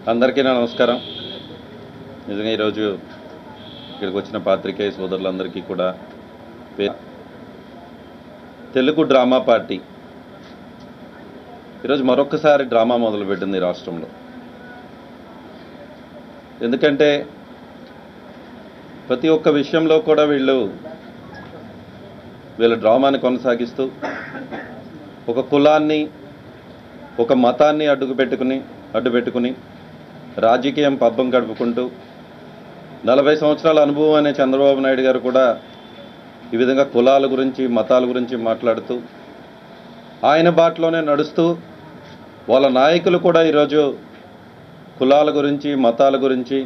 అందరికీ నా నమస్కారం నిజంగా ఈరోజు ఇక్కడికి వచ్చిన పాత్రికేయ సోదరులందరికీ కూడా పే- తెలుగు డ్రామా పార్టీ ఈరోజు మరొకసారి డ్రామా మొదలుపెట్టింది ఈ రాష్ట్రంలో ఎందుకంటే ప్రతి ఒక్క విషయంలో కూడా వీళ్ళు వీళ్ళ డ్రామాని కొనసాగిస్తూ ఒక కులాన్ని ఒక మతాన్ని అడ్డుకు పెట్టుకుని అడ్డు పెట్టుకుని రాజకీయం పబ్బం గడుపుకుంటూ నలభై సంవత్సరాల అనుభవం అనే చంద్రబాబు నాయుడు గారు కూడా ఈ విధంగా కులాల గురించి మతాల గురించి మాట్లాడుతూ ఆయన బాటలోనే నడుస్తూ వాళ్ళ నాయకులు కూడా ఈరోజు కులాల గురించి మతాల గురించి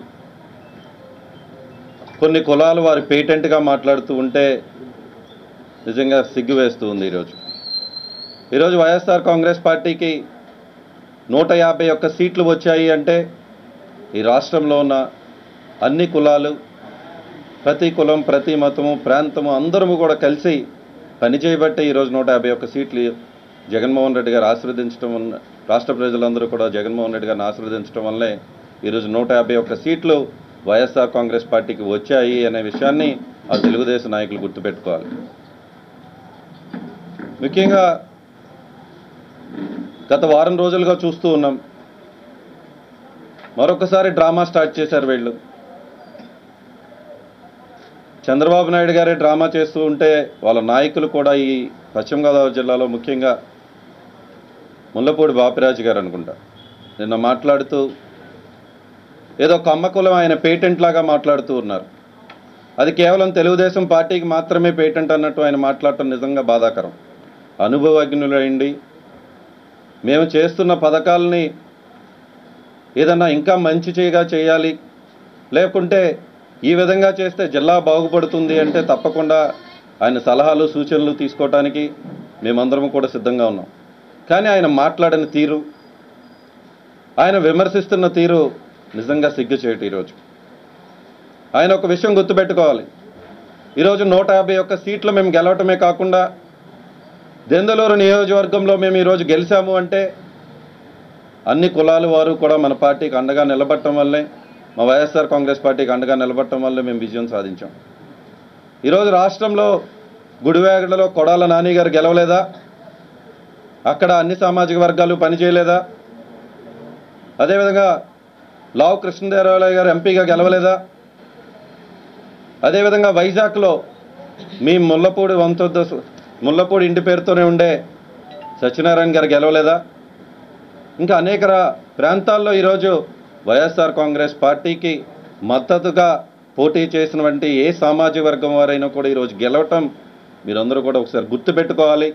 కొన్ని కులాలు వారి పేటెంట్గా మాట్లాడుతూ ఉంటే నిజంగా సిగ్గు వేస్తూ ఉంది ఈరోజు ఈరోజు వైఎస్ఆర్ కాంగ్రెస్ పార్టీకి నూట యాభై ఒక్క సీట్లు వచ్చాయి అంటే ఈ రాష్ట్రంలో ఉన్న అన్ని కులాలు ప్రతి కులం ప్రతి మతము ప్రాంతము అందరము కూడా కలిసి పనిచేయబట్టే ఈరోజు నూట యాభై ఒక్క సీట్లు జగన్మోహన్ రెడ్డి గారు ఆశీర్వదించడం వల్ల రాష్ట్ర ప్రజలందరూ కూడా జగన్మోహన్ రెడ్డి గారిని ఆశీర్వదించడం వల్లే ఈరోజు నూట యాభై ఒక్క సీట్లు వైఎస్ఆర్ కాంగ్రెస్ పార్టీకి వచ్చాయి అనే విషయాన్ని ఆ తెలుగుదేశం నాయకులు గుర్తుపెట్టుకోవాలి ముఖ్యంగా గత వారం రోజులుగా చూస్తూ ఉన్నాం మరొకసారి డ్రామా స్టార్ట్ చేశారు వీళ్ళు చంద్రబాబు నాయుడు గారే డ్రామా చేస్తూ ఉంటే వాళ్ళ నాయకులు కూడా ఈ పశ్చిమ గోదావరి జిల్లాలో ముఖ్యంగా ముల్లపూడి బాపిరాజు గారు అనుకుంటా నిన్న మాట్లాడుతూ ఏదో కమ్మకులం ఆయన పేటెంట్ లాగా మాట్లాడుతూ ఉన్నారు అది కేవలం తెలుగుదేశం పార్టీకి మాత్రమే పేటెంట్ అన్నట్టు ఆయన మాట్లాడటం నిజంగా బాధాకరం అనుభవజ్ఞులైండి మేము చేస్తున్న పథకాలని ఏదన్నా ఇంకా మంచి చేయగా చేయాలి లేకుంటే ఈ విధంగా చేస్తే జిల్లా బాగుపడుతుంది అంటే తప్పకుండా ఆయన సలహాలు సూచనలు తీసుకోవటానికి మేమందరం కూడా సిద్ధంగా ఉన్నాం కానీ ఆయన మాట్లాడిన తీరు ఆయన విమర్శిస్తున్న తీరు నిజంగా సిగ్గుచేటు ఈరోజు ఆయన ఒక విషయం గుర్తుపెట్టుకోవాలి ఈరోజు నూట యాభై ఒక్క సీట్లు మేము గెలవటమే కాకుండా దెందలూరు నియోజకవర్గంలో మేము ఈరోజు గెలిచాము అంటే అన్ని కులాల వారు కూడా మన పార్టీకి అండగా నిలబడటం వల్లే మా వైఎస్ఆర్ కాంగ్రెస్ పార్టీకి అండగా నిలబడటం వల్లే మేము విజయం సాధించాం ఈరోజు రాష్ట్రంలో గుడివాగడలో కొడాల నాని గారు గెలవలేదా అక్కడ అన్ని సామాజిక వర్గాలు పనిచేయలేదా అదేవిధంగా లావు కృష్ణదేవరాయలు గారు ఎంపీగా గెలవలేదా అదేవిధంగా వైజాగ్లో మీ ముల్లపూడి వంతొద్ద ముల్లపూడి ఇంటి పేరుతోనే ఉండే సత్యనారాయణ గారు గెలవలేదా ఇంకా అనేక రా- ప్రాంతాల్లో ఈరోజు వైఎస్ఆర్ కాంగ్రెస్ పార్టీకి మద్దతుగా పోటీ చేసినటువంటి ఏ సామాజిక వర్గం వారైనా కూడా ఈరోజు గెలవటం మీరందరూ కూడా ఒకసారి గుర్తుపెట్టుకోవాలి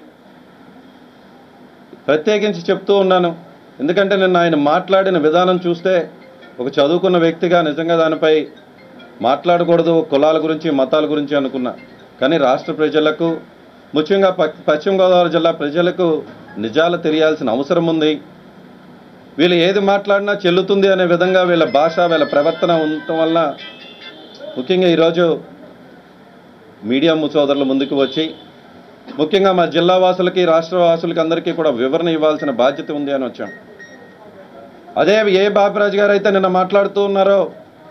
ప్రత్యేకించి చెప్తూ ఉన్నాను ఎందుకంటే నిన్న ఆయన మాట్లాడిన విధానం చూస్తే ఒక చదువుకున్న వ్యక్తిగా నిజంగా దానిపై మాట్లాడకూడదు కులాల గురించి మతాల గురించి అనుకున్నా కానీ రాష్ట్ర ప్రజలకు ముఖ్యంగా ప- పశ్చిమ గోదావరి జిల్లా ప్రజలకు నిజాలు తెలియాల్సిన అవసరం ఉంది వీళ్ళు ఏది మాట్లాడినా చెల్లుతుంది అనే విధంగా వీళ్ళ భాష వీళ్ళ ప్రవర్తన ఉండటం వల్ల ముఖ్యంగా ఈరోజు మీడియా సోదరులు ముందుకు వచ్చి ముఖ్యంగా మా జిల్లా వాసులకి రాష్ట్ర వాసులకి అందరికీ కూడా వివరణ ఇవ్వాల్సిన బాధ్యత ఉంది అని వచ్చాం అదే ఏ బాపిరాజు గారు అయితే నిన్న మాట్లాడుతూ ఉన్నారో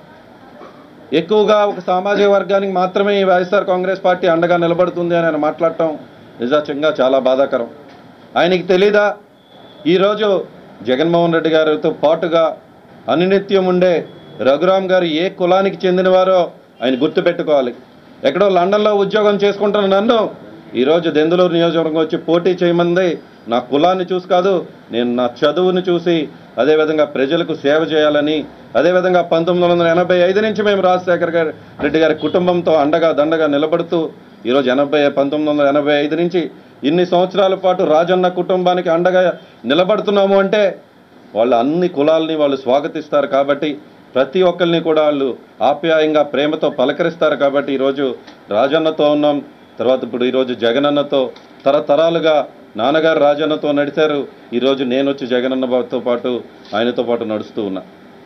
ఎక్కువగా ఒక సామాజిక వర్గానికి మాత్రమే ఈ వైఎస్ఆర్ కాంగ్రెస్ పార్టీ అండగా నిలబడుతుంది అని ఆయన మాట్లాడటం నిజంగా చాలా బాధాకరం ఆయనకి తెలీదా ఈరోజు జగన్మోహన్ రెడ్డి గారితో పాటుగా అనినిత్యం ఉండే రఘురామ్ గారు ఏ కులానికి చెందినవారో ఆయన గుర్తుపెట్టుకోవాలి ఎక్కడో లండన్లో ఉద్యోగం చేసుకుంటున్న నన్ను ఈరోజు దెందులూరు నియోజకవర్గం వచ్చి పోటీ చేయమంది నా కులాన్ని చూసి కాదు నేను నా చదువుని చూసి అదేవిధంగా ప్రజలకు సేవ చేయాలని అదేవిధంగా పంతొమ్మిది వందల ఎనభై ఐదు నుంచి మేము రాజశేఖర్ గారి రెడ్డి గారి కుటుంబంతో అండగా దండగా నిలబడుతూ ఈరోజు ఎనభై పంతొమ్మిది వందల ఎనభై ఐదు నుంచి ఇన్ని సంవత్సరాల పాటు రాజన్న కుటుంబానికి అండగా నిలబడుతున్నాము అంటే వాళ్ళు అన్ని కులాలని వాళ్ళు స్వాగతిస్తారు కాబట్టి ప్రతి ఒక్కరిని కూడా వాళ్ళు ఆప్యాయంగా ప్రేమతో పలకరిస్తారు కాబట్టి ఈరోజు రాజన్నతో ఉన్నాం తర్వాత ఇప్పుడు ఈరోజు జగనన్నతో తరతరాలుగా నాన్నగారు రాజన్నతో నడిచారు ఈరోజు నేను వచ్చి జగనన్నతో పాటు ఆయనతో పాటు నడుస్తూ ఉన్నా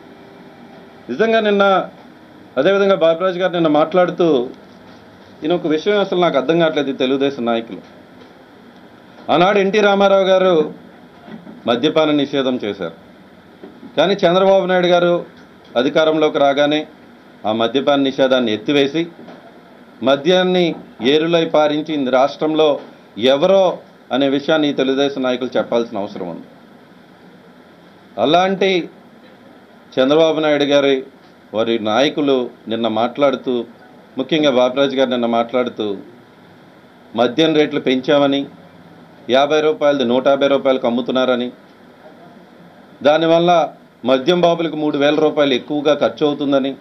నిజంగా నిన్న అదేవిధంగా బాబురాజు గారు నిన్న మాట్లాడుతూ ఈయన ఒక విషయం అసలు నాకు అర్థం కావట్లేదు ఈ తెలుగుదేశం నాయకులు ఆనాడు ఎన్టీ రామారావు గారు మద్యపాన నిషేధం చేశారు కానీ చంద్రబాబు నాయుడు గారు అధికారంలోకి రాగానే ఆ మద్యపాన నిషేధాన్ని ఎత్తివేసి మద్యాన్ని ఏరులై పారించి ఈ రాష్ట్రంలో ఎవరో అనే విషయాన్ని ఈ తెలుగుదేశం నాయకులు చెప్పాల్సిన అవసరం ఉంది అలాంటి చంద్రబాబు నాయుడు గారి వారి నాయకులు నిన్న మాట్లాడుతూ ముఖ్యంగా బాబరాజు గారు నిన్న మాట్లాడుతూ మద్యం రేట్లు పెంచామని యాభై రూపాయలది నూట యాభై రూపాయలకు అమ్ముతున్నారని దానివల్ల మద్యం బాబులకు మూడు వేల రూపాయలు ఎక్కువగా ఖర్చు అవుతుందని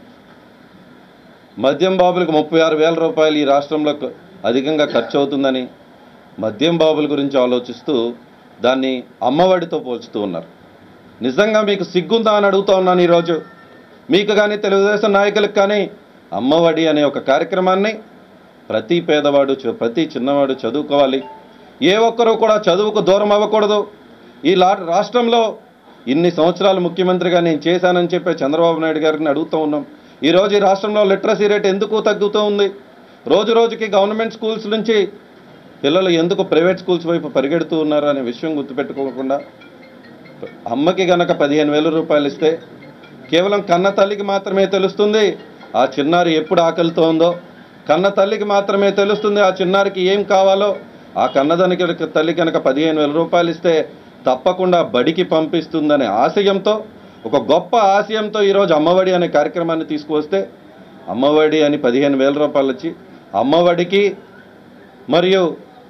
మద్యం బాబులకు ముప్పై ఆరు వేల రూపాయలు ఈ రాష్ట్రంలో క- అధికంగా ఖర్చు అవుతుందని మద్యం బాబుల గురించి ఆలోచిస్తూ దాన్ని అమ్మఒడితో పోల్చుతూ ఉన్నారు నిజంగా మీకు సిగ్గుందా అని అడుగుతా ఉన్నాను ఈరోజు మీకు కానీ తెలుగుదేశం నాయకులకు కానీ అమ్మఒడి అనే ఒక కార్యక్రమాన్ని ప్రతి పేదవాడు చ- ప్రతి చిన్నవాడు చదువుకోవాలి ఏ ఒక్కరూ కూడా చదువుకు దూరం అవ్వకూడదు ఈ లా రాష్ట్రంలో ఇన్ని సంవత్సరాలు ముఖ్యమంత్రిగా నేను చేశానని చెప్పే చంద్రబాబు నాయుడు గారిని అడుగుతూ ఉన్నాం ఈరోజు ఈ రాష్ట్రంలో లిటరసీ రేట్ ఎందుకు తగ్గుతూ ఉంది రోజు రోజుకి గవర్నమెంట్ స్కూల్స్ నుంచి పిల్లలు ఎందుకు ప్రైవేట్ స్కూల్స్ వైపు పరిగెడుతూ ఉన్నారు అనే విషయం గుర్తుపెట్టుకోకుండా అమ్మకి గనక పదిహేను వేల రూపాయలు ఇస్తే కేవలం కన్న తల్లికి మాత్రమే తెలుస్తుంది ఆ చిన్నారి ఎప్పుడు ఆకలితో ఉందో కన్న తల్లికి మాత్రమే తెలుస్తుంది ఆ చిన్నారికి ఏం కావాలో ఆ కన్నదానికి తల్లి కనుక పదిహేను వేల రూపాయలు ఇస్తే తప్పకుండా బడికి పంపిస్తుందనే ఆశయంతో ఒక గొప్ప ఆశయంతో ఈరోజు అమ్మఒడి అనే కార్యక్రమాన్ని తీసుకువస్తే అమ్మఒడి అని పదిహేను వేల రూపాయలు వచ్చి అమ్మఒడికి మరియు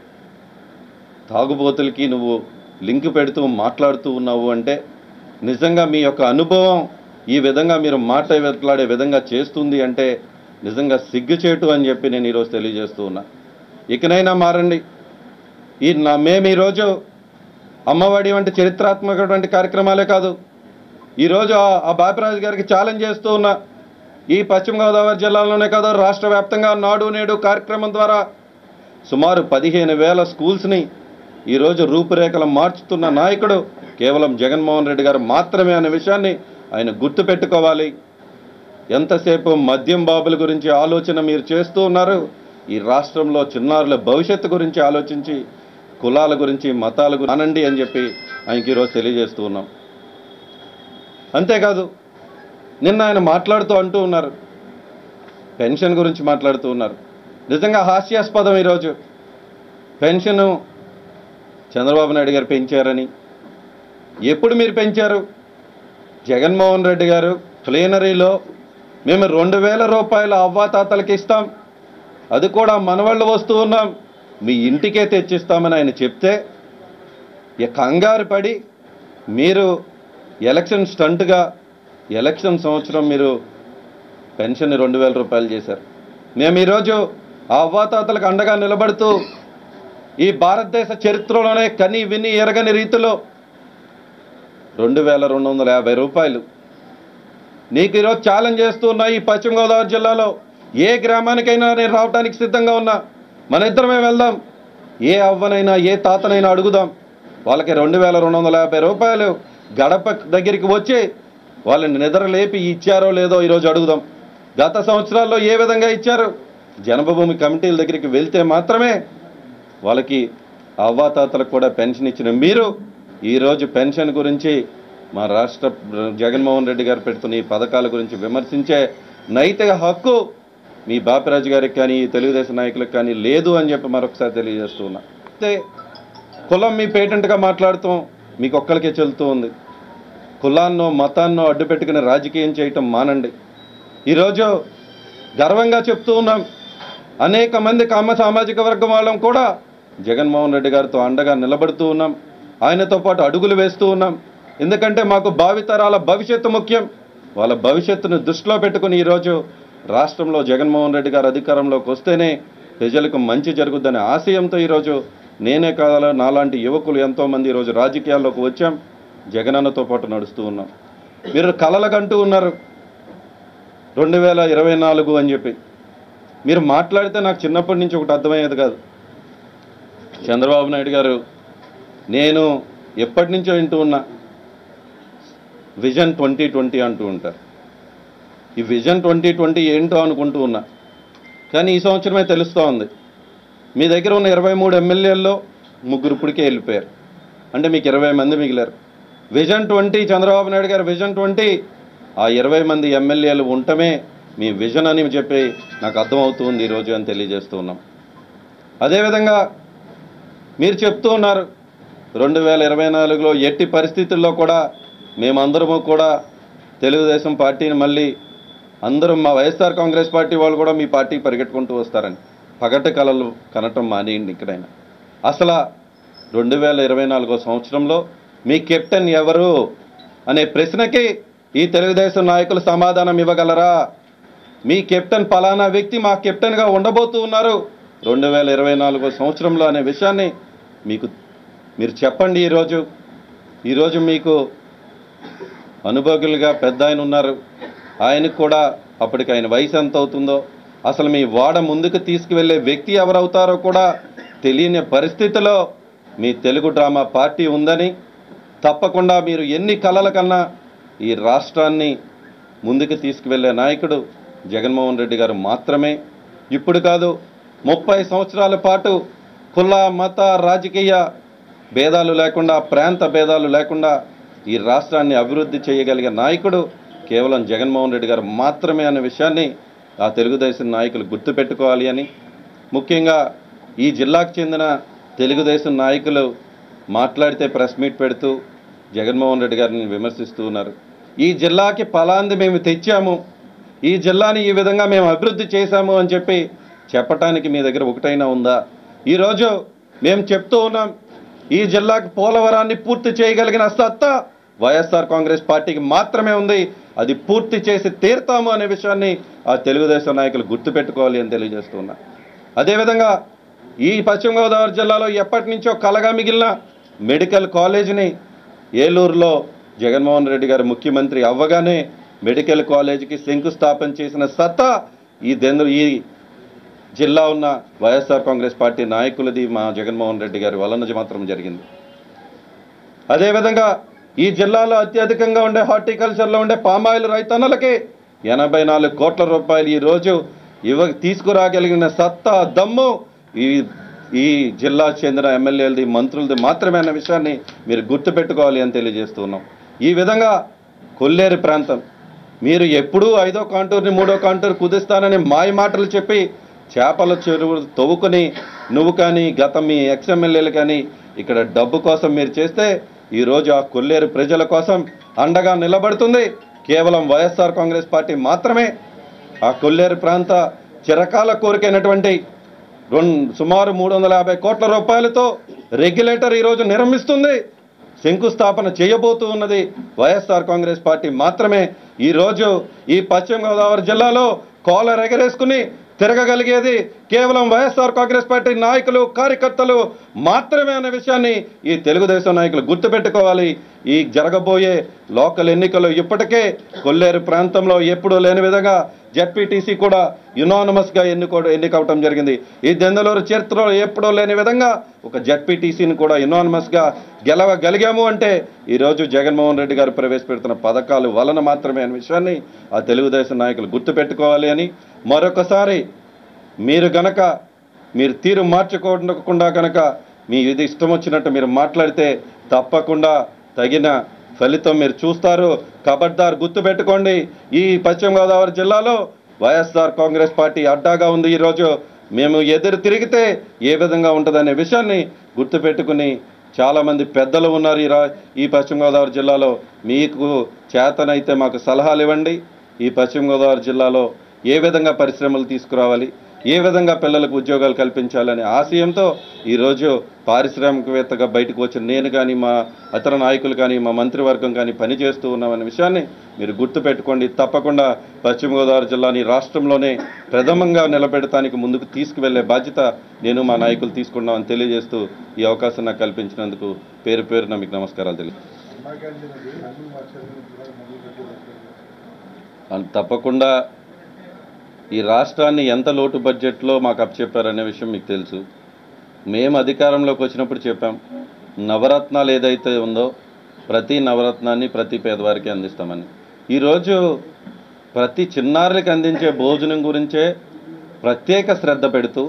తాగుబోతులకి నువ్వు లింక్ పెడుతూ మాట్లాడుతూ ఉన్నావు అంటే నిజంగా మీ యొక్క అనుభవం ఈ విధంగా మీరు మాట్లాడే విధంగా చేస్తుంది అంటే నిజంగా సిగ్గుచేటు అని చెప్పి నేను ఈరోజు తెలియజేస్తూ ఉన్నా ఇకనైనా మారండి ఈ నా మేము ఈరోజు అమ్మఒడి వంటి చరిత్రాత్మకటువంటి కార్యక్రమాలే కాదు ఈరోజు ఆ- ఆ బాపిరాజు గారికి ఛాలెంజ్ చేస్తూ ఉన్నా ఈ పశ్చిమ గోదావరి జిల్లాలోనే కాదు రాష్ట్ర వ్యాప్తంగా నాడు నేడు కార్యక్రమం ద్వారా సుమారు పదిహేను వేల స్కూల్స్ని ఈరోజు రూపురేఖలు మార్చుతున్న నాయకుడు కేవలం జగన్మోహన్ రెడ్డి గారు మాత్రమే అనే విషయాన్ని ఆయన గుర్తుపెట్టుకోవాలి ఎంతసేపు మద్యం బాబుల గురించి ఆలోచన మీరు చేస్తూ ఉన్నారు ఈ రాష్ట్రంలో చిన్నారుల భవిష్యత్తు గురించి ఆలోచించి కులాల గురించి మతాల గురించి అనండి అని చెప్పి ఆయనకి ఈరోజు తెలియజేస్తూ ఉన్నాం అంతేకాదు నిన్న ఆయన మాట్లాడుతూ అంటూ ఉన్నారు పెన్షన్ గురించి మాట్లాడుతూ ఉన్నారు నిజంగా హాస్యాస్పదం ఈరోజు పెన్షను చంద్రబాబు నాయుడు గారు పెంచారని ఎప్పుడు మీరు పెంచారు జగన్మోహన్ రెడ్డి గారు ప్లేనరీలో మేము రెండు వేల రూపాయల అవ్వాతాతలకి ఇస్తాం అది కూడా మనవాళ్ళు వస్తూ ఉన్నాం మీ ఇంటికే తెచ్చిస్తామని ఆయన చెప్తే ఇక కంగారు పడి మీరు ఎలక్షన్ స్టంట్గా ఎలక్షన్ సంవత్సరం మీరు పెన్షన్ రెండు వేల రూపాయలు చేశారు మేము ఈరోజు ఆ అవ్వాతాతలకు అండగా నిలబడుతూ ఈ భారతదేశ చరిత్రలోనే కని విని ఎరగని రీతిలో రెండు వేల రెండు వందల యాభై రూపాయలు నీకు ఈరోజు ఛాలెంజ్ చేస్తున్నా ఈ పశ్చిమ గోదావరి జిల్లాలో ఏ గ్రామానికైనా నేను రావడానికి సిద్ధంగా ఉన్నా మన ఇద్దరమే వెళ్దాం ఏ అవ్వనైనా ఏ తాతనైనా అడుగుదాం వాళ్ళకి రెండు వేల రెండు వందల యాభై రూపాయలు గడప దగ్గరికి వచ్చి వాళ్ళని నిద్ర లేపి ఇచ్చారో లేదో ఈరోజు అడుగుదాం గత సంవత్సరాల్లో ఏ విధంగా ఇచ్చారు జన్మభూమి కమిటీల దగ్గరికి వెళ్తే మాత్రమే వాళ్ళకి అవ్వాతాతలకు కూడా పెన్షన్ ఇచ్చిన మీరు ఈరోజు పెన్షన్ గురించి మా రాష్ట్ర జగన్మోహన్ రెడ్డి గారు పెడుతున్న ఈ పథకాల గురించి విమర్శించే నైతిక హక్కు మీ బాపిరాజు గారికి కానీ ఈ తెలుగుదేశం నాయకులకు కానీ లేదు అని చెప్పి మరొకసారి తెలియజేస్తూ ఉన్నా అయితే కులం మీ పేటెంట్గా మాట్లాడుతాం మీకు ఒక్కరికే చెల్లుతూ ఉంది కులాన్నో మతాన్నో అడ్డు పెట్టుకుని రాజకీయం చేయటం మానండి ఈరోజు గర్వంగా చెప్తూ ఉన్నాం అనేక మంది కామ సామాజిక వర్గం వాళ్ళం కూడా జగన్మోహన్ రెడ్డి గారితో అండగా నిలబడుతూ ఉన్నాం ఆయనతో పాటు అడుగులు వేస్తూ ఉన్నాం ఎందుకంటే మాకు భావితరాల భవిష్యత్తు ముఖ్యం వాళ్ళ భవిష్యత్తును దృష్టిలో పెట్టుకుని ఈరోజు రాష్ట్రంలో జగన్మోహన్ రెడ్డి గారు అధికారంలోకి వస్తేనే ప్రజలకు మంచి జరుగుద్దనే ఆశయంతో ఈరోజు నేనే కాదు నాలాంటి యువకులు ఎంతోమంది ఈరోజు రాజకీయాల్లోకి వచ్చాం జగనన్నతో పాటు నడుస్తూ ఉన్నాం మీరు కలలకంటూ ఉన్నారు రెండు వేల ఇరవై నాలుగు అని చెప్పి మీరు మాట్లాడితే నాకు చిన్నప్పటి నుంచి ఒకటి అర్థమయ్యేది కాదు చంద్రబాబు నాయుడు గారు నేను ఎప్పటి నుంచో వింటూ ఉన్నా విజన్ ట్వంటీ ట్వంటీ అంటూ ఉంటారు ఈ విజన్ ట్వంటీ ట్వంటీ ఏంటో అనుకుంటూ ఉన్నా కానీ ఈ సంవత్సరమే తెలుస్తూ ఉంది మీ దగ్గర ఉన్న ఇరవై మూడు ఎమ్మెల్యేల్లో ముగ్గురు ఇప్పటికే వెళ్ళిపోయారు అంటే మీకు ఇరవై మంది మిగిలారు విజన్ ట్వంటీ చంద్రబాబు నాయుడు గారి విజన్ ట్వంటీ ఆ ఇరవై మంది ఎమ్మెల్యేలు ఉండటమే మీ విజన్ అని చెప్పి నాకు అర్థమవుతుంది ఈరోజు అని తెలియజేస్తూ ఉన్నాం అదేవిధంగా మీరు చెప్తూ ఉన్నారు రెండు వేల ఇరవై నాలుగులో ఎట్టి పరిస్థితుల్లో కూడా మేమందరము కూడా తెలుగుదేశం పార్టీని మళ్ళీ అందరం మా వైఎస్ఆర్ కాంగ్రెస్ పార్టీ వాళ్ళు కూడా మీ పార్టీకి పరిగెట్టుకుంటూ వస్తారని పగటి కళలు కనటం మానేయండి ఇక్కడైనా అసలు రెండు వేల ఇరవై నాలుగో సంవత్సరంలో మీ కెప్టెన్ ఎవరు అనే ప్రశ్నకి ఈ తెలుగుదేశం నాయకులు సమాధానం ఇవ్వగలరా మీ కెప్టెన్ పలానా వ్యక్తి మా కెప్టెన్గా ఉండబోతూ ఉన్నారు రెండు వేల ఇరవై నాలుగో సంవత్సరంలో అనే విషయాన్ని మీకు మీరు చెప్పండి ఈరోజు ఈరోజు మీకు అనుభోగులుగా పెద్ద ఆయన ఉన్నారు ఆయనకు కూడా అప్పటికి ఆయన వయసు ఎంత అవుతుందో అసలు మీ వాడ ముందుకు తీసుకువెళ్ళే వ్యక్తి ఎవరవుతారో కూడా తెలియని పరిస్థితిలో మీ తెలుగు డ్రామా పార్టీ ఉందని తప్పకుండా మీరు ఎన్ని కలల కన్నా ఈ రాష్ట్రాన్ని ముందుకు తీసుకువెళ్ళే నాయకుడు జగన్మోహన్ రెడ్డి గారు మాత్రమే ఇప్పుడు కాదు ముప్పై సంవత్సరాల పాటు కుల మత రాజకీయ భేదాలు లేకుండా ప్రాంత భేదాలు లేకుండా ఈ రాష్ట్రాన్ని అభివృద్ధి చేయగలిగే నాయకుడు కేవలం జగన్మోహన్ రెడ్డి గారు మాత్రమే అనే విషయాన్ని ఆ తెలుగుదేశం నాయకులు గుర్తుపెట్టుకోవాలి అని ముఖ్యంగా ఈ జిల్లాకు చెందిన తెలుగుదేశం నాయకులు మాట్లాడితే ప్రెస్ మీట్ పెడుతూ జగన్మోహన్ రెడ్డి గారిని విమర్శిస్తూ ఉన్నారు ఈ జిల్లాకి ఫలాంది మేము తెచ్చాము ఈ జిల్లాని ఈ విధంగా మేము అభివృద్ధి చేశాము అని చెప్పి చెప్పటానికి మీ దగ్గర ఒకటైనా ఉందా ఈరోజు మేము చెప్తూ ఉన్నాం ఈ జిల్లాకి పోలవరాన్ని పూర్తి చేయగలిగిన సత్తా వైఎస్ఆర్ కాంగ్రెస్ పార్టీకి మాత్రమే ఉంది అది పూర్తి చేసి తీరుతాము అనే విషయాన్ని ఆ తెలుగుదేశం నాయకులు గుర్తుపెట్టుకోవాలి అని తెలియజేస్తున్నా అదేవిధంగా ఈ పశ్చిమ గోదావరి జిల్లాలో ఎప్పటి నుంచో కలగా మిగిలిన మెడికల్ కాలేజీని ఏలూరులో జగన్మోహన్ రెడ్డి గారు ముఖ్యమంత్రి అవ్వగానే మెడికల్ కాలేజీకి శంకుస్థాపన చేసిన సత్తా ఈ దెందు ఈ జిల్లా ఉన్న వైఎస్ఆర్ కాంగ్రెస్ పార్టీ నాయకులది మా జగన్మోహన్ రెడ్డి గారి వలన మాత్రం జరిగింది అదేవిధంగా ఈ జిల్లాలో అత్యధికంగా ఉండే హార్టికల్చర్లో ఉండే పామాయిల్ రైతన్నలకి ఎనభై నాలుగు కోట్ల రూపాయలు ఈ రోజు ఇవ తీసుకురాగలిగిన సత్తా దమ్ము ఈ ఈ జిల్లా చెందిన ఎమ్మెల్యేలది మంత్రులది మాత్రమే అన్న విషయాన్ని మీరు గుర్తుపెట్టుకోవాలి అని తెలియజేస్తున్నాం ఈ విధంగా కొల్లేరు ప్రాంతం మీరు ఎప్పుడూ ఐదో కాంటూర్ని మూడో కాంటూర్ కుదిస్తానని మాయ మాటలు చెప్పి చేపల చెరువు తవ్వుకొని నువ్వు కానీ గత మీ ఎక్స్ఎమ్మెల్యేలు కానీ ఇక్కడ డబ్బు కోసం మీరు చేస్తే ఈరోజు ఆ కొల్లేరు ప్రజల కోసం అండగా నిలబడుతుంది కేవలం వైఎస్ఆర్ కాంగ్రెస్ పార్టీ మాత్రమే ఆ కొల్లేరు ప్రాంత చిరకాల కోరికైనటువంటి రెండు సుమారు మూడు వందల యాభై కోట్ల రూపాయలతో రెగ్యులేటర్ ఈరోజు నిర్మిస్తుంది శంకుస్థాపన చేయబోతూ ఉన్నది వైఎస్ఆర్ కాంగ్రెస్ పార్టీ మాత్రమే ఈరోజు ఈ పశ్చిమ గోదావరి జిల్లాలో కాలర్ ఎగరేసుకుని తిరగగలిగేది కేవలం వైఎస్ఆర్ కాంగ్రెస్ పార్టీ నాయకులు కార్యకర్తలు మాత్రమే అనే విషయాన్ని ఈ తెలుగుదేశం నాయకులు గుర్తుపెట్టుకోవాలి ఈ జరగబోయే లోకల్ ఎన్నికలు ఇప్పటికే కొల్లేరు ప్రాంతంలో ఎప్పుడూ లేని విధంగా జెడ్పీటీసీ కూడా యునానమస్గా ఎన్నుకో ఎన్నికవటం జరిగింది ఈ దెందలూరు చరిత్రలో ఎప్పుడూ లేని విధంగా ఒక జెడ్పీటీసీని కూడా యునానమస్గా గెలవగలిగాము అంటే ఈరోజు జగన్మోహన్ రెడ్డి గారు ప్రవేశపెడుతున్న పథకాలు వలన మాత్రమే అనే విషయాన్ని ఆ తెలుగుదేశం నాయకులు గుర్తుపెట్టుకోవాలి అని మరొకసారి మీరు గనక మీరు తీరు మార్చుకోకుండా కనుక మీ ఇది ఇష్టం వచ్చినట్టు మీరు మాట్లాడితే తప్పకుండా తగిన ఫలితం మీరు చూస్తారు కబడ్దార్ గుర్తుపెట్టుకోండి ఈ పశ్చిమ గోదావరి జిల్లాలో వైఎస్ఆర్ కాంగ్రెస్ పార్టీ అడ్డాగా ఉంది ఈరోజు మేము ఎదురు తిరిగితే ఏ విధంగా ఉంటుందనే విషయాన్ని గుర్తుపెట్టుకుని చాలామంది పెద్దలు ఉన్నారు ఈ రా ఈ పశ్చిమ గోదావరి జిల్లాలో మీకు చేతనైతే మాకు సలహాలు ఇవ్వండి ఈ పశ్చిమ గోదావరి జిల్లాలో ఏ విధంగా పరిశ్రమలు తీసుకురావాలి ఏ విధంగా పిల్లలకు ఉద్యోగాలు కల్పించాలనే ఆశయంతో ఈరోజు పారిశ్రామికవేత్తగా బయటకు వచ్చిన నేను కానీ మా ఇతర నాయకులు కానీ మా మంత్రివర్గం కానీ పనిచేస్తూ ఉన్నామనే విషయాన్ని మీరు గుర్తుపెట్టుకోండి తప్పకుండా పశ్చిమ గోదావరి జిల్లాని రాష్ట్రంలోనే ప్రథమంగా నిలబెడటానికి ముందుకు తీసుకువెళ్లే బాధ్యత నేను మా నాయకులు తీసుకున్నామని తెలియజేస్తూ ఈ అవకాశం నాకు కల్పించినందుకు పేరు పేరున మీకు నమస్కారాలు తెలియ అన్- తప్పకుండా ఈ రాష్ట్రాన్ని ఎంత లోటు బడ్జెట్లో మాకు అప్పచెప్పారనే విషయం మీకు తెలుసు మేము అధికారంలోకి వచ్చినప్పుడు చెప్పాం నవరత్నాలు ఏదైతే ఉందో ప్రతి నవరత్నాన్ని ప్రతి పేదవారికి అందిస్తామని ఈరోజు ప్రతి చిన్నారులకి అందించే భోజనం గురించే ప్రత్యేక శ్రద్ధ పెడుతూ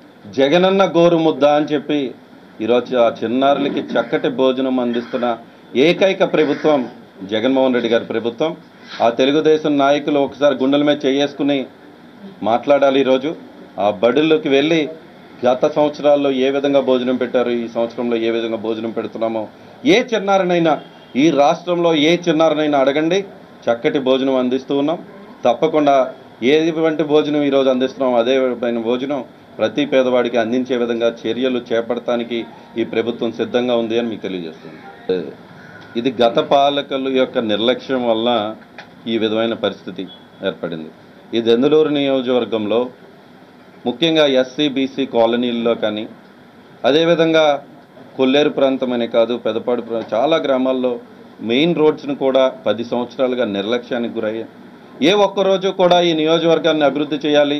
జగనన్న గోరు ముద్ద అని చెప్పి ఈరోజు ఆ చిన్నారులకి చక్కటి భోజనం అందిస్తున్న ఏకైక ప్రభుత్వం జగన్మోహన్ రెడ్డి గారి ప్రభుత్వం ఆ తెలుగుదేశం నాయకులు ఒకసారి గుండెల మీద చేసుకుని మాట్లాడాలి ఈరోజు ఆ బడుల్లోకి వెళ్ళి గత సంవత్సరాల్లో ఏ విధంగా భోజనం పెట్టారు ఈ సంవత్సరంలో ఏ విధంగా భోజనం పెడుతున్నామో ఏ చిన్నారనైనా ఈ రాష్ట్రంలో ఏ చిన్నారనైనా అడగండి చక్కటి భోజనం అందిస్తూ ఉన్నాం తప్పకుండా ఏటువంటి భోజనం ఈరోజు అందిస్తున్నాం అదే విధమైన భోజనం ప్రతి పేదవాడికి అందించే విధంగా చర్యలు చేపడటానికి ఈ ప్రభుత్వం సిద్ధంగా ఉంది అని మీకు తెలియజేస్తుంది ఇది గత పాలకుల యొక్క నిర్లక్ష్యం వల్ల ఈ విధమైన పరిస్థితి ఏర్పడింది ఈ దెందులూరు నియోజకవర్గంలో ముఖ్యంగా ఎస్సీ బీసీ కాలనీల్లో కానీ అదేవిధంగా కొల్లేరు ప్రాంతం అనే కాదు పెదపాడు ప్రా- చాలా గ్రామాల్లో మెయిన్ రోడ్స్ను కూడా పది సంవత్సరాలుగా నిర్లక్ష్యానికి గురయ్యాయి ఏ ఒక్క రోజు కూడా ఈ నియోజకవర్గాన్ని అభివృద్ధి చేయాలి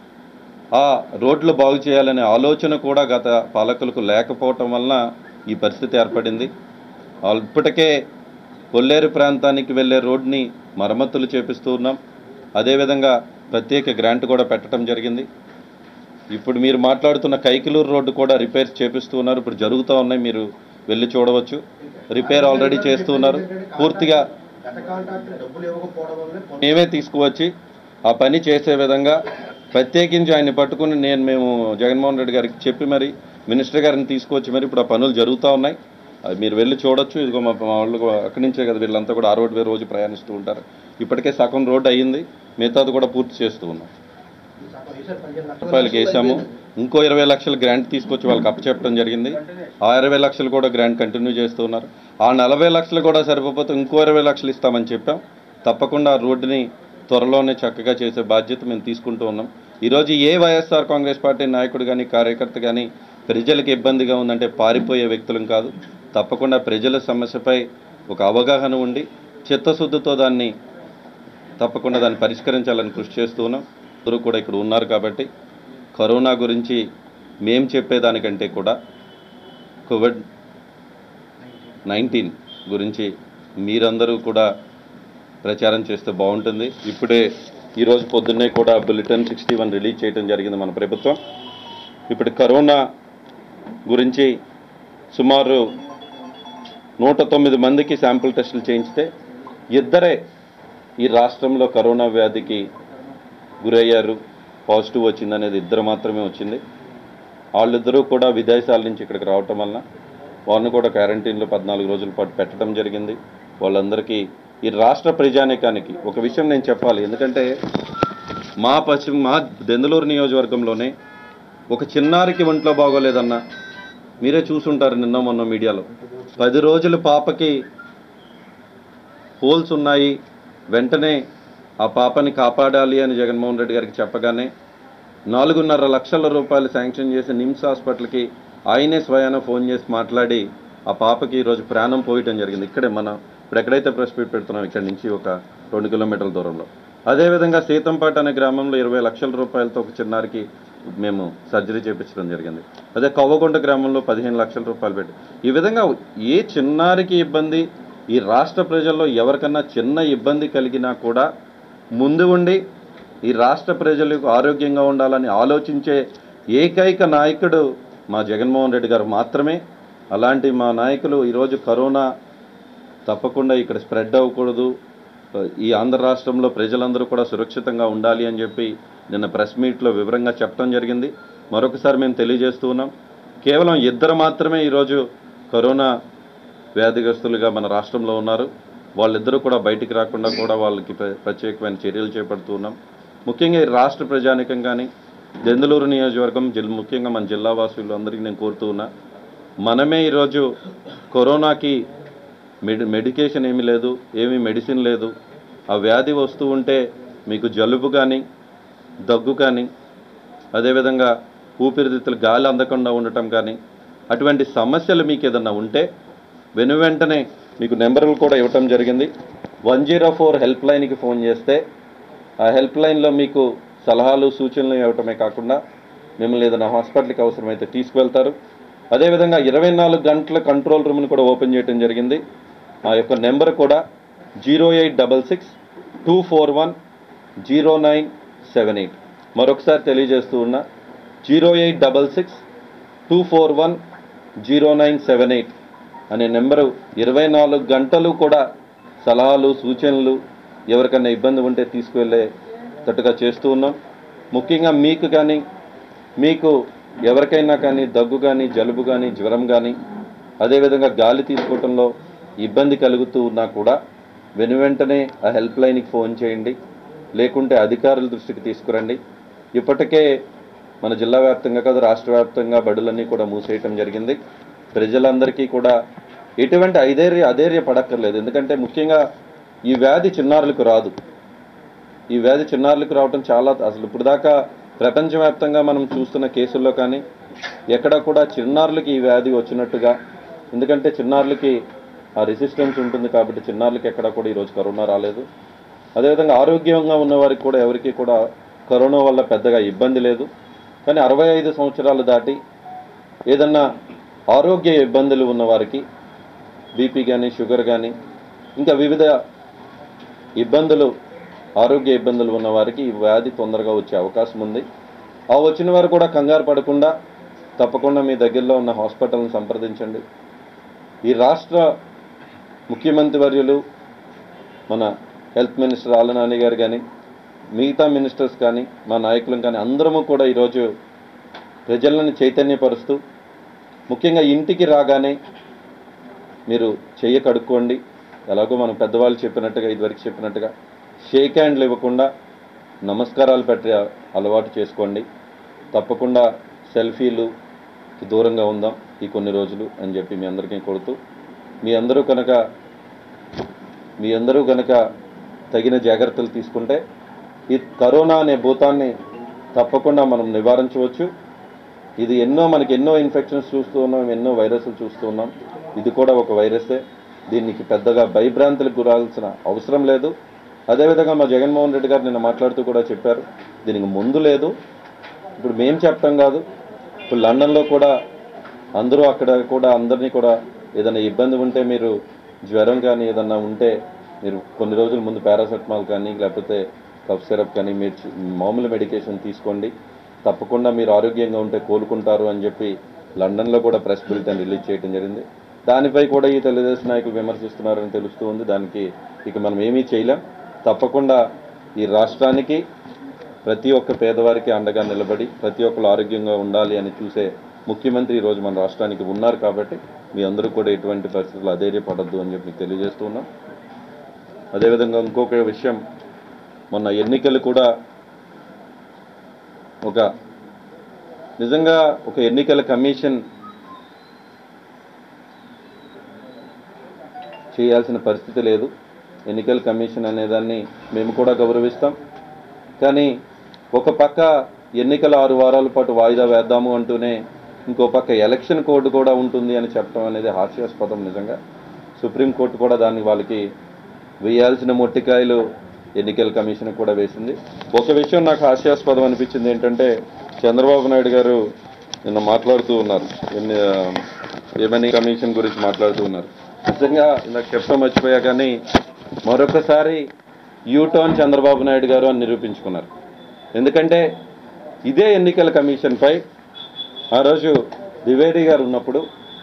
ఆ రోడ్లు బాగు చేయాలనే ఆలోచన కూడా గత పాలకులకు లేకపోవటం వలన ఈ పరిస్థితి ఏర్పడింది వాళ్ళు ఇప్పటికే కొల్లేరు ప్రాంతానికి వెళ్ళే రోడ్ని మరమ్మతులు చేపిస్తూ ఉన్నాం అదేవిధంగా ప్రత్యేక గ్రాంట్ కూడా పెట్టడం జరిగింది ఇప్పుడు మీరు మాట్లాడుతున్న కైకిలూరు రోడ్డు కూడా రిపేర్స్ చేపిస్తూ ఉన్నారు ఇప్పుడు జరుగుతూ ఉన్నాయి మీరు వెళ్ళి చూడవచ్చు రిపేర్ ఆల్రెడీ చేస్తూ ఉన్నారు పూర్తిగా గత కాంట్రాక్టర్ డబ్బులు ఇవ్వకపోవడం వల్లనే పనులు మేమే తీసుకువచ్చి ఆ పని చేసే విధంగా ప్రత్యేకించి ఆయన్ని పట్టుకుని నేను మేము జగన్మోహన్ రెడ్డి గారికి చెప్పి మరి మినిస్టర్ గారిని తీసుకువచ్చి మరి ఇప్పుడు ఆ పనులు జరుగుతూ ఉన్నాయి అది మీరు వెళ్ళి చూడొచ్చు ఇదిగో మా మా వాళ్ళు కూడా అక్కడి నుంచే కదా వీళ్ళంతా కూడా ఆ రోడ్డు మీద రోజు ప్రయాణిస్తూ ఉంటారు ఇప్పటికే సగం రోడ్డు అయ్యింది మిగతాది కూడా పూర్తి చేస్తూ ఉన్నాం సగం వేశారు, పదిహేను లక్షల రూపాయలకి వేసాము ఇంకో ఇరవై లక్షల గ్రాంట్ తీసుకొచ్చి వాళ్ళకి అప్పచెప్పడం జరిగింది ఆ ఇరవై లక్షలు కూడా గ్రాంట్ కంటిన్యూ చేస్తూ ఉన్నారు ఆ నలభై లక్షలు కూడా సరిపోతే ఇంకో ఇరవై లక్షలు ఇస్తామని చెప్పాం తప్పకుండా ఆ రోడ్డుని త్వరలోనే చక్కగా చేసే బాధ్యత మేము తీసుకుంటూ ఉన్నాం ఈరోజు ఏ వైఎస్ఆర్ కాంగ్రెస్ పార్టీ నాయకుడు కానీ కార్యకర్త కానీ ప్రజలకు ఇబ్బందిగా ఉందంటే పారిపోయే వ్యక్తులం కాదు తప్పకుండా ప్రజల సమస్యపై ఒక అవగాహన ఉండి చిత్తశుద్ధితో దాన్ని తప్పకుండా దాన్ని పరిష్కరించాలని కృషి చేస్తూ ఉన్నాం అందరూ కూడా ఇక్కడ ఉన్నారు కాబట్టి కరోనా గురించి మేం చెప్పేదానికంటే కూడా కోవిడ్ నైన్టీన్ గురించి మీరందరూ కూడా ప్రచారం చేస్తే బాగుంటుంది ఇప్పుడే ఈరోజు పొద్దున్నే కూడా బులెటిన్ సిక్స్టీ వన్ రిలీజ్ చేయడం జరిగింది మన ప్రభుత్వం ఇప్పుడు కరోనా గురించి సుమారు నూట తొమ్మిది మందికి శాంపుల్ టెస్టులు చేయించితే ఇద్దరే ఈ రాష్ట్రంలో కరోనా వ్యాధికి గురయ్యారు పాజిటివ్ వచ్చిందనేది ఇద్దరు మాత్రమే వచ్చింది వాళ్ళిద్దరూ కూడా విదేశాల నుంచి ఇక్కడికి రావటం వలన వాళ్ళని కూడా క్వారంటైన్లో పద్నాలుగు రోజుల పాటు పెట్టడం జరిగింది వాళ్ళందరికీ ఈ రాష్ట్ర ప్రజానీకానికి ఒక విషయం నేను చెప్పాలి ఎందుకంటే మా పశ్చిమ మా దెందులూరు నియోజకవర్గంలోనే ఒక చిన్నారికి ఒంట్లో బాగోలేదన్న మీరే చూసుంటారు నిన్న మొన్న మీడియాలో పది రోజులు పాపకి హోల్స్ ఉన్నాయి వెంటనే ఆ పాపని కాపాడాలి అని జగన్మోహన్ రెడ్డి గారికి చెప్పగానే నాలుగున్నర లక్షల రూపాయలు శాంక్షన్ చేసి నిమ్స్ హాస్పిటల్కి ఆయనే స్వయాన ఫోన్ చేసి మాట్లాడి ఆ పాపకి ఈరోజు ప్రాణం పోయటం జరిగింది ఇక్కడే మనం ఇప్పుడు ఎక్కడైతే ప్రెస్ మీట్ పెడుతున్నాం ఇక్కడ నుంచి ఒక రెండు కిలోమీటర్ల దూరంలో అదేవిధంగా సీతంపాట అనే గ్రామంలో ఇరవై లక్షల రూపాయలతో ఒక చిన్నారికి మేము సర్జరీ చేయించడం జరిగింది అదే కవ్వకొండ గ్రామంలో పదిహేను లక్షల రూపాయలు పెట్టి ఈ విధంగా ఏ చిన్నారికి ఇబ్బంది ఈ రాష్ట్ర ప్రజల్లో ఎవరికన్నా చిన్న ఇబ్బంది కలిగినా కూడా ముందు ఉండి ఈ రాష్ట్ర ప్రజలకు ఆరోగ్యంగా ఉండాలని ఆలోచించే ఏకైక నాయకుడు మా జగన్మోహన్ రెడ్డి గారు మాత్రమే అలాంటి మా నాయకులు ఈరోజు కరోనా తప్పకుండా ఇక్కడ స్ప్రెడ్ అవ్వకూడదు ఈ ఆంధ్ర రాష్ట్రంలో ప్రజలందరూ కూడా సురక్షితంగా ఉండాలి అని చెప్పి నిన్న ప్రెస్ మీట్లో వివరంగా చెప్పడం జరిగింది మరొకసారి మేము తెలియజేస్తూ ఉన్నాం కేవలం ఇద్దరు మాత్రమే ఈరోజు కరోనా వ్యాధిగ్రస్తులుగా మన రాష్ట్రంలో ఉన్నారు వాళ్ళిద్దరూ కూడా బయటికి రాకుండా కూడా వాళ్ళకి ప్ర- ప్రత్యేకమైన చర్యలు చేపడుతూ ఉన్నాం ముఖ్యంగా ఈ రాష్ట్ర ప్రజానికం కానీ దెందులూరు నియోజకవర్గం జిల్ ముఖ్యంగా మన జిల్లా వాసులు అందరికీ నేను కోరుతూ ఉన్నా మనమే ఈరోజు కరోనాకి మెడి మెడికేషన్ ఏమీ లేదు ఏమీ మెడిసిన్ లేదు ఆ వ్యాధి వస్తూ ఉంటే మీకు జలుబు కానీ దగ్గు కానీ అదేవిధంగా ఊపిరితిత్తులు గాలి అందకుండా ఉండటం కానీ అటువంటి సమస్యలు మీకు ఏదన్నా ఉంటే వెను వెంటనే మీకు నెంబర్లు కూడా ఇవ్వటం జరిగింది వన్ జీరో ఫోర్ హెల్ప్ లైన్కి ఫోన్ చేస్తే ఆ హెల్ప్ లైన్లో మీకు సలహాలు సూచనలు ఇవ్వటమే కాకుండా మిమ్మల్ని ఏదైనా హాస్పిటల్కి అవసరమైతే తీసుకువెళ్తారు అదేవిధంగా ఇరవై నాలుగు గంటల కంట్రోల్ రూమ్ని కూడా ఓపెన్ చేయడం జరిగింది ఆ యొక్క నెంబర్ కూడా zero eight double six two four one zero nine seven eight మరొకసారి తెలియజేస్తూ ఉన్నా zero eight double six two four one zero nine seven eight అనే నెంబరు ఇరవై నాలుగు గంటలు కూడా సలహాలు సూచనలు ఎవరికైనా ఇబ్బంది ఉంటే తీసుకువెళ్ళే తట్టుగా చేస్తూ ఉన్నాం ముఖ్యంగా మీకు కానీ మీకు ఎవరికైనా కానీ దగ్గు కానీ జలుబు కానీ జ్వరం కానీ అదేవిధంగా గాలి తీసుకోవటంలో ఇబ్బంది కలుగుతూ ఉన్నా కూడా వెను వెంటనే ఆ హెల్ప్ లైన్కి ఫోన్ చేయండి లేకుంటే అధికారుల దృష్టికి తీసుకురండి ఇప్పటికే మన జిల్లా వ్యాప్తంగా కాదు రాష్ట్ర వ్యాప్తంగా బడులన్నీ కూడా మూసేయటం జరిగింది ప్రజలందరికీ కూడా ఎటువంటి ఐధైర్య అధైర్య పడక్కర్లేదు ఎందుకంటే ముఖ్యంగా ఈ వ్యాధి చిన్నారులకు రాదు ఈ వ్యాధి చిన్నారులకు రావటం చాలా అసలు ఇప్పుడు దాకా ప్రపంచవ్యాప్తంగా మనం చూస్తున్న కేసుల్లో కానీ ఎక్కడ కూడా చిన్నారులకి ఈ వ్యాధి వచ్చినట్టుగా ఎందుకంటే చిన్నారులకి ఆ రెసిస్టెన్స్ ఉంటుంది కాబట్టి చిన్నారులకి ఎక్కడ కూడా ఈరోజు కరోనా రాలేదు అదేవిధంగా ఆరోగ్యంగా ఉన్న వారికి కూడా ఎవరికి కూడా కరోనా వల్ల పెద్దగా ఇబ్బంది లేదు కానీ అరవై ఐదు సంవత్సరాలు దాటి ఏదన్నా ఆరోగ్య ఇబ్బందులు ఉన్న వారికి బీపీ కానీ షుగర్ కానీ ఇంకా వివిధ ఇబ్బందులు ఆరోగ్య ఇబ్బందులు ఉన్న వారికి ఈ వ్యాధి తొందరగా వచ్చే అవకాశం ఉంది ఆ వచ్చిన వారు కూడా కంగారు పడకుండా తప్పకుండా మీ దగ్గరలో ఉన్న హాస్పిటల్ని సంప్రదించండి ఈ రాష్ట్ర ముఖ్యమంత్రి వర్యులు మన హెల్త్ మినిస్టర్ ఆలనాని గారు కానీ మిగతా మినిస్టర్స్ కానీ మా నాయకులం కానీ అందరము కూడా ఈరోజు ప్రజలను చైతన్యపరుస్తూ ముఖ్యంగా ఇంటికి రాగానే మీరు చెయ్యి కడుక్కోండి ఎలాగో మనం పెద్దవాళ్ళు చెప్పినట్టుగా ఇదివరకు చెప్పినట్టుగా షేక్ హ్యాండ్లు ఇవ్వకుండా నమస్కారాలు పెట్టే అలవాటు చేసుకోండి తప్పకుండా సెల్ఫీలుకి దూరంగా ఉందాం ఈ కొన్ని రోజులు అని చెప్పి మీ అందరికీ కొడుతూ మీ అందరూ కనుక మీ అందరూ కనుక తగిన జాగ్రత్తలు తీసుకుంటే ఈ కరోనా అనే భూతాన్ని తప్పకుండా మనం నివారించవచ్చు ఇది ఎన్నో మనకి ఎన్నో ఇన్ఫెక్షన్స్ చూస్తూ ఉన్నాం ఎన్నో వైరస్లు చూస్తూ ఉన్నాం ఇది కూడా ఒక వైరసే దీనికి పెద్దగా భయభ్రాంతులకు గురాల్సిన అవసరం లేదు అదేవిధంగా మా జగన్మోహన్ రెడ్డి గారు నిన్న మాట్లాడుతూ కూడా చెప్పారు దీనికి ముందు లేదు ఇప్పుడు మేం చెప్పటం కాదు ఇప్పుడు లండన్లో కూడా అందరూ అక్కడ కూడా అందరినీ కూడా ఏదైనా ఇబ్బంది ఉంటే మీరు జ్వరం కానీ ఏదన్నా ఉంటే మీరు కొన్ని రోజుల ముందు పారాసెటమాల్ కానీ లేకపోతే కఫ్ సిరప్ కానీ మీరు చు- మామూలు మెడికేషన్ తీసుకోండి తప్పకుండా మీరు ఆరోగ్యంగా ఉంటే కోలుకుంటారు అని చెప్పి లండన్లో కూడా ప్రెస్ బులెటిన్ రిలీజ్ చేయడం జరిగింది దానిపై కూడా ఈ తెలుగుదేశం నాయకులు విమర్శిస్తున్నారని తెలుస్తూ ఉంది దానికి ఇక మనం ఏమీ చేయలేం తప్పకుండా ఈ రాష్ట్రానికి ప్రతి ఒక్క పేదవారికి అండగా నిలబడి ప్రతి ఒక్కరు ఆరోగ్యంగా ఉండాలి అని చూసే ముఖ్యమంత్రి ఈరోజు మన రాష్ట్రానికి ఉన్నారు కాబట్టి మీ అందరూ కూడా ఎటువంటి పరిస్థితులు అధైర్యపడద్దు అని చెప్పి మీకు తెలియజేస్తున్నాం అదేవిధంగా ఇంకొక విషయం మొన్న ఎన్నికలు కూడా ఒక నిజంగా ఒక ఎన్నికల కమిషన్ చేయాల్సిన పరిస్థితి లేదు ఎన్నికల కమిషన్ అనేదాన్ని మేము కూడా గౌరవిస్తాం కానీ ఒక పక్క ఎన్నికల ఆరు వారాల పాటు వాయిదా వేద్దాము అంటూనే ఇంకో పక్క ఎలక్షన్ కోడ్ కూడా ఉంటుంది అని చెప్పడం అనేది హాస్యాస్పదం నిజంగా సుప్రీంకోర్టు కూడా దాన్ని వాళ్ళకి వేయాల్సిన మొట్టికాయలు ఎన్నికల కమిషన్ కూడా వేసింది ఒక విషయం నాకు హాస్యాస్పదం అనిపించింది ఏంటంటే చంద్రబాబు నాయుడు గారు నిన్న మాట్లాడుతూ ఉన్నారు ఎన్ని ఆ, ఏమని కమిషన్ గురించి మాట్లాడుతూ ఉన్నారు నిజంగా ఇందాక చెప్పడం మర్చిపోయా కానీ మరొకసారి యూటర్న్ చంద్రబాబు నాయుడు గారు అని నిరూపించుకున్నారు ఎందుకంటే ఇదే ఎన్నికల కమిషన్పై ఆ రోజు ద్వివేది గారు ఉన్నప్పుడు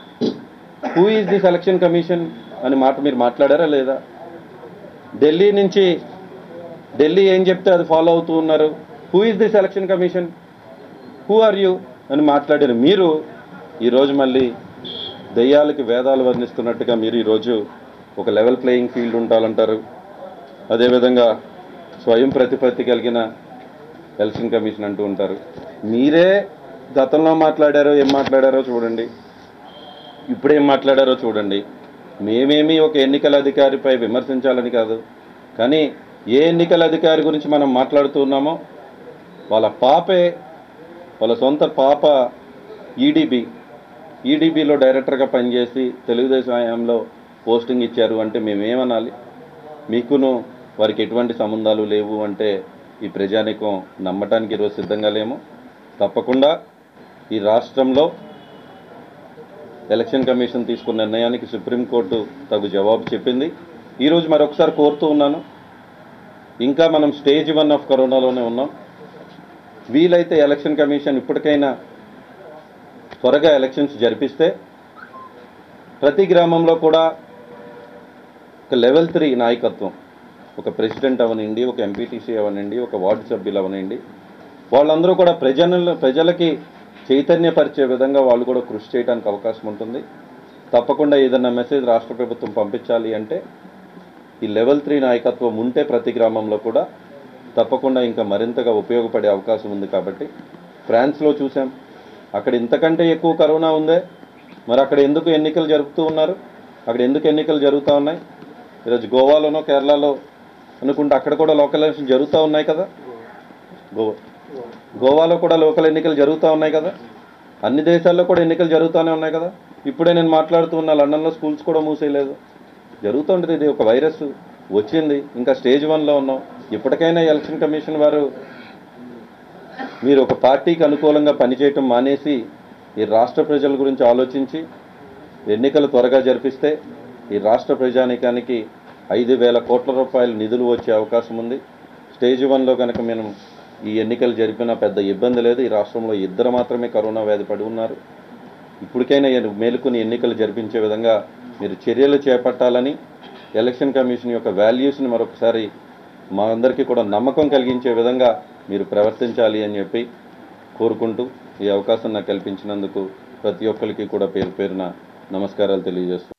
who is the selection commission అని మాట మీరు మాట్లాడారా లేదా ఢిల్లీ నుంచి ఢిల్లీ ఏం చెప్తే అది ఫాలో అవుతూ ఉన్నారు who is the selection commission who are you అని మాట్లాడారు మీరు ఈరోజు మళ్ళీ దయ్యాలకి వేదాలు వర్ణిస్తున్నట్టుగా మీరు ఈరోజు ఒక లెవెల్ ప్లేయింగ్ ఫీల్డ్ ఉండాలంటారు అదేవిధంగా స్వయం ప్రతిపత్తి కలిగిన ఎలక్షన్ కమిషన్ అంటూ ఉంటారు మీరే గతంలో మాట్లాడారో ఏం మాట్లాడారో చూడండి ఇప్పుడు ఏం మాట్లాడారో చూడండి మేమేమి ఒక ఎన్నికల అధికారిపై విమర్శించాలని కాదు కానీ ఏ ఎన్నికల అధికారి గురించి మనం మాట్లాడుతూ ఉన్నామో వాళ్ళ పాపే వాళ్ళ సొంత పాప ఈడీబీ ఈడీబీలో డైరెక్టర్గా పనిచేసి తెలుగుదేశం హయాంలో పోస్టింగ్ ఇచ్చారు అంటే మేమేమనాలి మీకును వారికి ఎటువంటి సంబంధాలు లేవు అంటే ఈ ప్రజానికం నమ్మటానికి ఈరోజు సిద్ధంగా లేము తప్పకుండా ఈ రాష్ట్రంలో ఎలక్షన్ కమిషన్ తీసుకున్న నిర్ణయానికి సుప్రీంకోర్టు తగు జవాబు చెప్పింది ఈరోజు మరొకసారి కోరుతూ ఉన్నాను ఇంకా మనం స్టేజ్ వన్ ఆఫ్ కరోనాలోనే ఉన్నాం వీలైతే ఎలక్షన్ కమిషన్ ఇప్పటికైనా త్వరగా ఎలక్షన్స్ జరిపిస్తే ప్రతి గ్రామంలో కూడా ఒక లెవెల్ త్రీ నాయకత్వం ఒక ప్రెసిడెంట్ అవనండి ఒక ఎంపీటీసీ అవనండి ఒక వార్డు సభ్యులు అవనండి వాళ్ళందరూ కూడా ప్రజల ప్రజలకి చైతన్యపరిచే విధంగా వాళ్ళు కూడా కృషి చేయడానికి అవకాశం ఉంటుంది తప్పకుండా ఏదన్నా మెసేజ్ రాష్ట్ర ప్రభుత్వం పంపించాలి అంటే ఈ లెవెల్ త్రీ నాయకత్వం ఉంటే ప్రతి గ్రామంలో కూడా తప్పకుండా ఇంకా మరింతగా ఉపయోగపడే అవకాశం ఉంది కాబట్టి ఫ్రాన్స్లో చూసాం అక్కడ ఇంతకంటే ఎక్కువ కరోనా ఉందే మరి అక్కడ ఎందుకు ఎన్నికలు జరుపుతూ ఉన్నారు అక్కడ ఎందుకు ఎన్నికలు జరుగుతూ ఉన్నాయి ఈరోజు గోవాలోనో కేరళలో అనుకుంటే అక్కడ కూడా లోకల్ ఎలక్షన్ జరుగుతూ ఉన్నాయి కదా గోవా గోవాలో కూడా లోకల్ ఎన్నికలు జరుగుతూ ఉన్నాయి కదా అన్ని దేశాల్లో కూడా ఎన్నికలు జరుగుతూనే ఉన్నాయి కదా ఇప్పుడే నేను మాట్లాడుతూ ఉన్న లండన్లో స్కూల్స్ కూడా మూసేయలేదు జరుగుతుంటుంది ఇది ఒక వైరస్ వచ్చింది ఇంకా స్టేజ్ వన్లో ఉన్నాం ఇప్పటికైనా ఎలక్షన్ కమిషన్ వారు మీరు ఒక పార్టీకి అనుకూలంగా పనిచేయటం మానేసి ఈ రాష్ట్ర ప్రజల గురించి ఆలోచించి ఎన్నికలు త్వరగా జరిపిస్తే ఈ రాష్ట్ర ప్రజానీకానికి ఐదు వేల కోట్ల రూపాయల నిధులు వచ్చే అవకాశం ఉంది స్టేజ్ వన్లో కనుక మేము ఈ ఎన్నికలు జరిపినా పెద్ద ఇబ్బంది లేదు ఈ రాష్ట్రంలో ఇద్దరు మాత్రమే కరోనా వ్యాధి పడి ఉన్నారు ఇప్పటికైనా ఎన్ని- మేలుకొని ఎన్నికలు జరిపించే విధంగా మీరు చర్యలు చేపట్టాలని ఎలక్షన్ కమిషన్ యొక్క వాల్యూస్ని మరొకసారి మా అందరికీ కూడా నమ్మకం కలిగించే విధంగా మీరు ప్రవర్తించాలి అని చెప్పి కోరుకుంటూ ఈ అవకాశం నాకు కల్పించినందుకు ప్రతి ఒక్కరికి కూడా పేరు పేరున నమస్కారాలు తెలియజేస్తున్నాను